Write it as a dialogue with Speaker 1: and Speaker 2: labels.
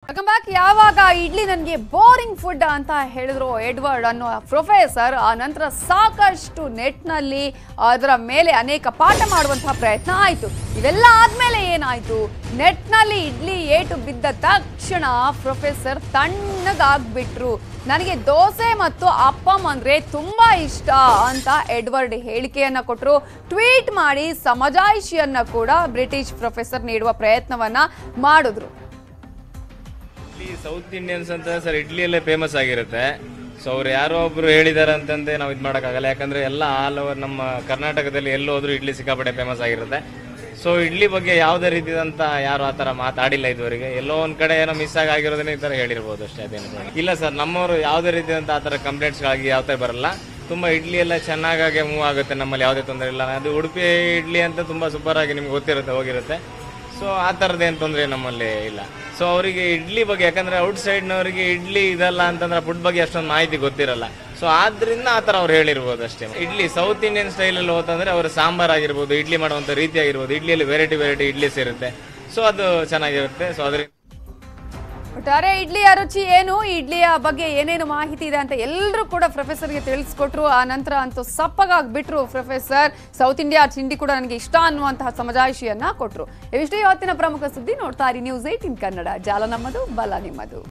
Speaker 1: welcome back ಯಾವಾಗ ಇಡ್ಲಿ ನನಗೆ boring food ಅಂತ ಹೇಳಿದ್ರು ಎಡ್ವರ್ಡ್ ಅನ್ನೋ ಪ್ರೊಫೆಸರ್ ಆ ನಂತರ ಸಾಕಷ್ಟು ನೆಟ್ನಲ್ಲಿ ಅದರ ಮೇಲೆ ಅನೇಕ ಪಾಠ ಮಾಡುವಂತಹ ಪ್ರಯತ್ನ ಆಯಿತು ಇವೆಲ್ಲ ಆದ್ಮೇಲೆ ಏನಾಯ್ತು ನೆಟ್ನಲ್ಲಿ ಇಡ್ಲಿ ಏಟು ಬಿದ್ದ ತಕ್ಷಣ ಪ್ರೊಫೆಸರ್ ತಣ್ಣಗಾಗ್ಬಿಟ್ರು ನನಗೆ ದೋಸೆ ಮತ್ತು ಅಪ್ಪಮ್ ಅಂದ್ರೆ ತುಂಬಾ ಇಷ್ಟ ಅಂತ ಎಡ್ವರ್ಡ್ ಹೇಳಿಕೆಯನ್ನ ಕೊಟ್ಟರು ಟ್ವೀಟ್ ಮಾಡಿ ಸಮಜಾಯಿಷಿಯನ್ನ ಕೂಡ ಬ್ರಿಟಿಷ್ ಪ್ರೊಫೆಸರ್ ನೀಡುವ ಪ್ರಯತ್ನವನ್ನ ಮಾಡಿದ್ರು
Speaker 2: ಇಡ್ಲಿ ಸೌತ್ ಇಂಡಿಯನ್ಸ್ ಅಂತ ಸರ್ ಇಡ್ಲಿಯಲ್ಲೇ ಫೇಮಸ್ ಆಗಿರುತ್ತೆ ಸೊ ಅವ್ರು ಯಾರೋ ಒಬ್ರು ಹೇಳಿದಾರೆ ಅಂತಂದೆ ನಾವು ಇದು ಮಾಡೋಕ್ಕಾಗಲ್ಲ ಯಾಕಂದ್ರೆ ಎಲ್ಲ ಆಲ್ ಓವರ್ ನಮ್ಮ ಕರ್ನಾಟಕದಲ್ಲಿ ಎಲ್ಲೋ ಹೋದ್ರು ಇಡ್ಲಿ ಸಿಕ್ಕಾಪಟ್ಟೆ ಫೇಮಸ್ ಆಗಿರುತ್ತೆ ಸೊ ಇಡ್ಲಿ ಬಗ್ಗೆ ಯಾವುದೇ ರೀತಿಯಾದಂತ ಯಾರು ಆ ಥರ ಮಾತಾಡಿಲ್ಲ ಇದುವರೆಗೆ ಎಲ್ಲೋ ಒಂದ್ ಕಡೆ ಏನೋ ಮಿಸ್ ಆಗಿ ಆಗಿರೋದನ್ನ ಈ ಥರ ಹೇಳಿರ್ಬೋದು ಅಷ್ಟೇ ಅದೇನು ಇಲ್ಲ ಸರ್ ನಮ್ಮವರು ಯಾವುದೇ ರೀತಿಯಾದಂಥ ಆ ಥರ ಕಂಪ್ಲೇಂಟ್ಸ್ಗಳಾಗಿ ಯಾವ ಥರ ಬರಲ್ಲ ತುಂಬಾ ಇಡ್ಲಿ ಎಲ್ಲ ಚೆನ್ನಾಗಾಗೆ ಮೂವ್ ಆಗುತ್ತೆ ನಮ್ಮಲ್ಲಿ ಯಾವುದೇ ತೊಂದರೆ ಇಲ್ಲ ಅದು ಉಡುಪಿ ಇಡ್ಲಿ ಅಂತ ತುಂಬಾ ಸೂಪರ್ ಆಗಿ ನಿಮ್ಗೆ ಗೊತ್ತಿರುತ್ತೆ ಹೋಗಿರುತ್ತೆ ಸೊ ಆ ಥರದ್ದು ಏನು ತೊಂದರೆ ನಮ್ಮಲ್ಲಿ ಇಲ್ಲ ಸೊ ಅವರಿಗೆ ಇಡ್ಲಿ ಬಗ್ಗೆ ಯಾಕಂದ್ರೆ ಔಟ್ ಸೈಡ್ನವರಿಗೆ ಇಡ್ಲಿ ಇದಲ್ಲ ಅಂತಂದ್ರೆ ಫುಡ್ ಬಗ್ಗೆ ಅಷ್ಟೊಂದು ಮಾಹಿತಿ ಗೊತ್ತಿರಲ್ಲ ಸೊ ಆದ್ರಿಂದ ಆ ಥರ ಅವ್ರು ಹೇಳಿರ್ಬೋದು ಅಷ್ಟೇ ಇಡ್ಲಿ ಸೌತ್ ಇಂಡಿಯನ್ ಸ್ಟೈಲಲ್ಲಿ ಹೋತಂದ್ರೆ ಅವ್ರ ಸಾಂಬಾರ್ ಆಗಿರ್ಬೋದು ಇಡ್ಲಿ ಮಾಡುವಂಥ ರೀತಿ ಆಗಿರ್ಬೋದು ಇಡ್ಲಿಯಲ್ಲಿ ವೆರೈಟಿ ವೆರೈಟಿ ಇಡ್ಲಿಸ್ ಇರುತ್ತೆ ಸೊ ಅದು ಚೆನ್ನಾಗಿರುತ್ತೆ ಸೊ ಅದರಿಂದ
Speaker 1: ಒಟ್ಟಾರೆ ಇಡ್ಲಿಯ ರುಚಿ ಏನು ಇಡ್ಲಿಯ ಬಗ್ಗೆ ಏನೇನು ಮಾಹಿತಿ ಇದೆ ಅಂತ ಎಲ್ಲರೂ ಕೂಡ ಪ್ರೊಫೆಸರ್ಗೆ ತಿಳಿಸ್ಕೊಟ್ರು ಆ ನಂತರ ಅಂತೂ ಸಪ್ಪಗಾಗ್ಬಿಟ್ರು ಪ್ರೊಫೆಸರ್ ಸೌತ್ ಇಂಡಿಯಾ ತಿಂಡಿ ಕೂಡ ನನಗೆ ಇಷ್ಟ ಅನ್ನುವಂತಹ ಸಮಜಾಯಿಷಿಯನ್ನ ಕೊಟ್ರು ಇವಿಷ್ಟು ಇವತ್ತಿನ ಪ್ರಮುಖ ಸುದ್ದಿ ನೋಡ್ತಾ ಇರಿ ನ್ಯೂಸ್ ಏಟಿನ್ ಕನ್ನಡ ಜಾಲ ನಮ್ಮದು ಬಲ ನಿಮ್ಮದು